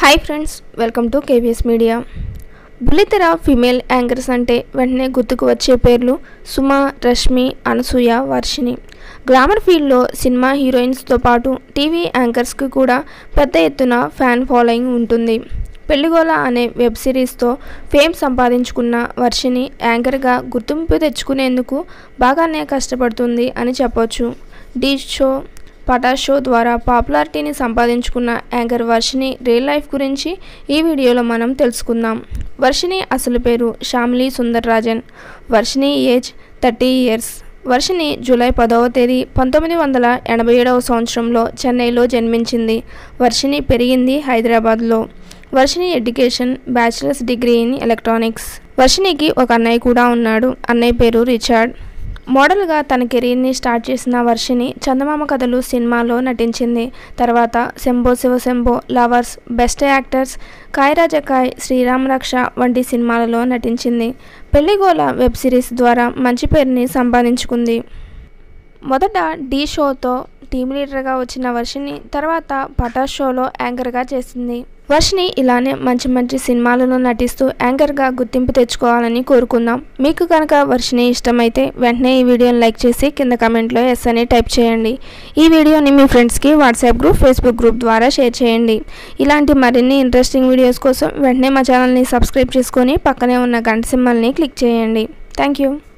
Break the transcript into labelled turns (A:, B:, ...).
A: hi friends welcome to KVS media బుల్లితెర female anchors అంటే వెంటనే గుర్తుకు వచ్చే పేర్లు సుమ రష్మి అనసూయ వర్షిణి గ్లామర్ ఫీల్డ్లో సినిమా హీరోయిన్స్తో పాటు టీవీ యాంకర్స్కి కూడా పెద్ద ఎత్తున ఫ్యాన్ ఫాలోయింగ్ ఉంటుంది పెళ్లిగోల అనే వెబ్ సిరీస్తో ఫేమ్ సంపాదించుకున్న వర్షిని యాంకర్గా గుర్తింపు తెచ్చుకునేందుకు బాగానే కష్టపడుతుంది అని చెప్పొచ్చు డీ షో పటా షో ద్వారా పాపులారిటీని సంపాదించుకున్న యాంకర్ వర్షిని రియల్ లైఫ్ గురించి ఈ వీడియోలో మనం తెలుసుకుందాం వర్షిని అసలు పేరు Shyamli Sundar Rajan Varshini age thirty years Varshini July పదవ తేదీ పంతొమ్మిది వందల ఎనభై ఏడవ సంవత్సరంలో చెన్నైలో జన్మించింది వర్షిని పెరిగింది హైదరాబాద్లో Varshini education bachelor's degree in electronics వర్షినికి ఒక అన్నయ్య కూడా ఉన్నాడు అన్నయ్య పేరు రిచార్డ్ మోడల్గా తన కెరీర్ని స్టార్ట్ చేసిన వర్షిని చందమామ కథలు సినిమాలో నటించింది తర్వాత Shambho Shivashambho lovers best actors కాయరాజకాయ్ శ్రీరామ్ రక్ష వంటి సినిమాలలో నటించింది పెళ్లిగోల వెబ్ సిరీస్ ద్వారా మంచి పేరుని సంపాదించుకుంది మొదట డీ షోతో టీమ్ లీడర్గా వచ్చిన వర్షిని తర్వాత పటా షోలో యాంకర్గా చేసింది వర్షిని ఇలానే మంచి మంచి సినిమాలలో నటిస్తూ యాంకర్గా గుర్తింపు తెచ్చుకోవాలని కోరుకుందాం మీకు కనుక వర్షిని ఇష్టమైతే వెంటనే ఈ వీడియోని లైక్ చేసి కింద కమెంట్లో ఎస్ అని టైప్ చేయండి ఈ వీడియోని మీ ఫ్రెండ్స్కి వాట్సాప్ గ్రూప్ ఫేస్బుక్ గ్రూప్ ద్వారా షేర్ చేయండి ఇలాంటి మరిన్ని ఇంట్రెస్టింగ్ వీడియోస్ కోసం వెంటనే మా ఛానల్ని సబ్స్క్రైబ్ చేసుకొని పక్కనే ఉన్న గంట సింబల్ని క్లిక్ చేయండి థ్యాంక్ యూ